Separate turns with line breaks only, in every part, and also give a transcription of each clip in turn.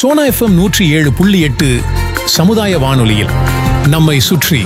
Sona FM நூற்றி ஏழு புள்ளி எட்டு சமுதாய வானொலியில் நம்மை சுற்றி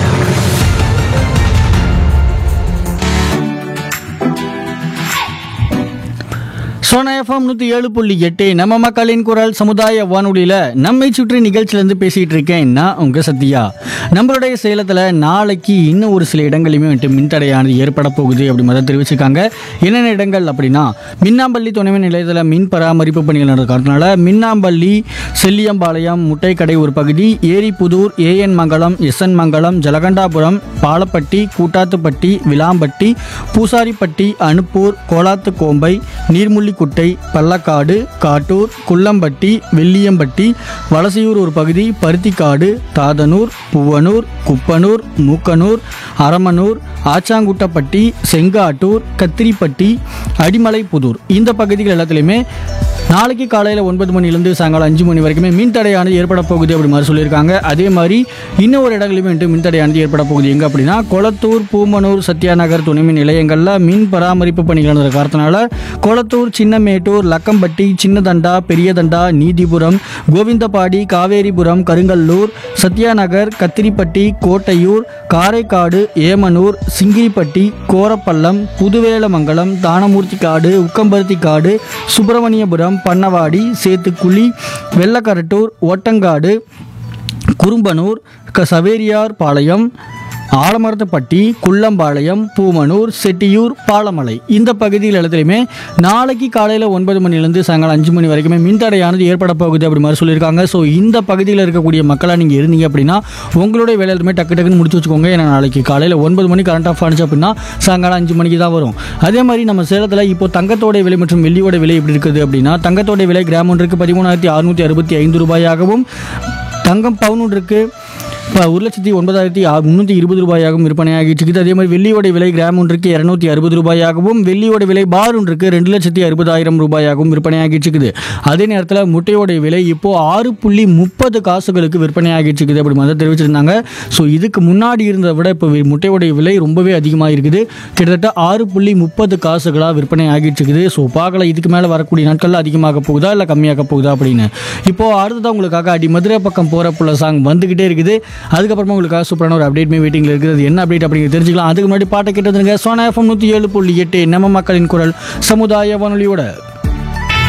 சோனா எஃப்எம் நூற்றி ஏழு புள்ளி எட்டு நம்ம மக்களின் குரல் சமுதாய வானொலியில் நம்மை சுற்றி நிகழ்ச்சியிலேருந்து பேசிகிட்டு இருக்கேன் நான் உங்கள் சத்யா நம்மளுடைய சேலத்தில் நாளைக்கு இன்னும் ஒரு சில இடங்களையுமே வந்துட்டு மின்தடையானது ஏற்பட போகுது அப்படி மாதிரி தெரிவிச்சிருக்காங்க என்னென்ன இடங்கள் அப்படின்னா மின்னாம்பள்ளி துணைமின் நிலையத்தில் மின் பராமரிப்பு பணிகள் நடக்கிறதுனால மின்னாம்பள்ளி செல்லியம்பாளையம் முட்டைக்கடை ஒரு பகுதி ஏரிப்புதூர் ஏஎன் மங்கலம் எஸ்என் மங்கலம் ஜலகண்டாபுரம் பாலப்பட்டி கூட்டாத்துப்பட்டி விளாம்பட்டி பூசாரிப்பட்டி அனுப்பூர் கோலாத்துக்கோம்பை நீர்முள்ளிக்குட்டை பள்ளக்காடு காட்டூர் குள்ளம்பட்டி வெள்ளியம்பட்டி வலசையூர் ஒரு பகுதி பருத்திக்காடு தாதனூர் புவனூர் குப்பனூர் மூக்கனூர் அரமனூர் ஆச்சாங்குட்டப்பட்டி செங்காட்டூர் கத்திரிப்பட்டி அடிமலைப்புதூர் இந்த பகுதிகள் எல்லாத்துலேயுமே நாளைக்கு காலையில் ஒன்பது மணிலேருந்து சாயங்காலம் அஞ்சு மணி வரைக்குமே மின்தடையானது ஏற்பட போகுது அப்படி மாதிரி சொல்லியிருக்காங்க அதே மாதிரி இன்னும் ஒரு இடங்களிலுமே வந்துட்டு மின்தடையானது ஏற்பட போகுது எங்கே அப்படின்னா கொளத்தூர் பூமனூர் சத்யாநகர் துணைமின் நிலையங்களில் மின் பராமரிப்பு பணிகள் நடந்த காரணத்தினால கொளத்தூர் சின்னமேட்டூர் லக்கம்பட்டி சின்னதண்டா பெரியதண்டா நீதிபுரம் கோவிந்தபாடி காவேரிபுரம் கருங்கல்லூர் சத்யாநகர் கத்திரிப்பட்டி கோட்டையூர் காரைக்காடு ஏமனூர் சிங்கிரிப்பட்டி கோரப்பள்ளம் புதுவேலமங்கலம் தானமூர்த்தி காடு உக்கம்பருத்தி காடு சுப்பிரமணியபுரம் பண்ணவாடி சேத்துக்குழி வெள்ளக்கரட்டூர் ஓட்டங்காடு குறும்பனூர் க சவேரியார் பாளையம் ஆலமரத்துப்பட்டி குள்ளம்பாளையம் பூமனூர் செட்டியூர் பாலமலை இந்த பகுதியில் எல்லாத்துலேயுமே நாளைக்கு காலையில் ஒன்பது மணிலேருந்து சாயங்காலம் அஞ்சு மணி வரைக்குமே மின்தடையானது ஏற்பட போகுது அப்படி மாதிரி சொல்லியிருக்காங்க ஸோ இந்த பகுதியில் இருக்கக்கூடிய மக்களாக நீங்கள் இருந்தீங்க அப்படின்னா உங்களுடைய வேலையிலுமே டக்கு டக்குன்னு முடிச்சு வச்சுக்கோங்க ஏன்னா நாளைக்கு காலையில் ஒன்பது மணி கரண்ட் ஆஃப் ஆனிச்சு அப்படின்னா சாயங்காலம் அஞ்சு மணிக்கு தான் வரும் அதே மாதிரி நம்ம சேலத்தில் இப்போ தங்கத்தோட விலை மற்றும் வெள்ளியோட விலை எப்படி இருக்குது அப்படின்னா தங்கத்தோட விலை கிராம் ஒன்றுக்கு பதிமூணாயிரத்தி அறுநூற்றி அறுபத்தி ஐந்து ரூபாயாகவும் தங்கம் பவுன் ஒன்றுக்கு இப்போ ஒரு லட்சத்தி ஒன்பதாயிரத்தி முந்நூற்றி இருபது ரூபாயாகவும் விற்பனையாகிட்டு இருக்குது அதே மாதிரி வெள்ளியோட விலை கிராம் ஒன்றுக்கு இரநூத்தி அறுபது ரூபாயாகவும் வெள்ளியோட விலை பார் ஒன்றுக்கு ரெண்டு லட்சத்தி அறுபதாயிரம் ரூபாயாகவும் விற்பனையாகிட்டு இருக்குது அதே நேரத்தில் முட்டையோட விலை இப்போ ஆறு புள்ளி முப்பது காசுகளுக்கு விற்பனையாகிட்டு இருக்குது அப்படி மாதிரி தெரிவிச்சிருந்தாங்க ஸோ இதுக்கு முன்னாடி இருந்ததை விட இப்போ முட்டையோட விலை ரொம்பவே அதிகமாக இருக்குது கிட்டத்தட்ட ஆறு புள்ளி முப்பது காசுகளாக விற்பனை ஆகிட்டு இருக்குது ஸோ பார்க்கலாம் இதுக்கு மேலே வரக்கூடிய நாட்களில் அதிகமாக போகுதா இல்லை கம்மியாக போகுதா அப்படின்னு இப்போது அடுத்ததான் உங்களுக்காக அடி மதுரை பக்கம் போகிற புள்ள சாங் வந்துக்கிட்டே இருக்குது அதுக்கப்புறமா உங்களுக்காக சூப்பரான ஒரு அப்டேட்மே வெயிட்டிங்கில் இருக்குது அது என்ன அப்டேட் அப்படிங்கிறது தெரிஞ்சுக்கலாம் அதுக்கு முன்னாடி பாட்டை கேட்டதுங்க சோனா எஃப்எம் நூற்றி ஏழு புள்ளி எட்டு நம்ம மக்களின் குரல் சமுதாய வானொலியோட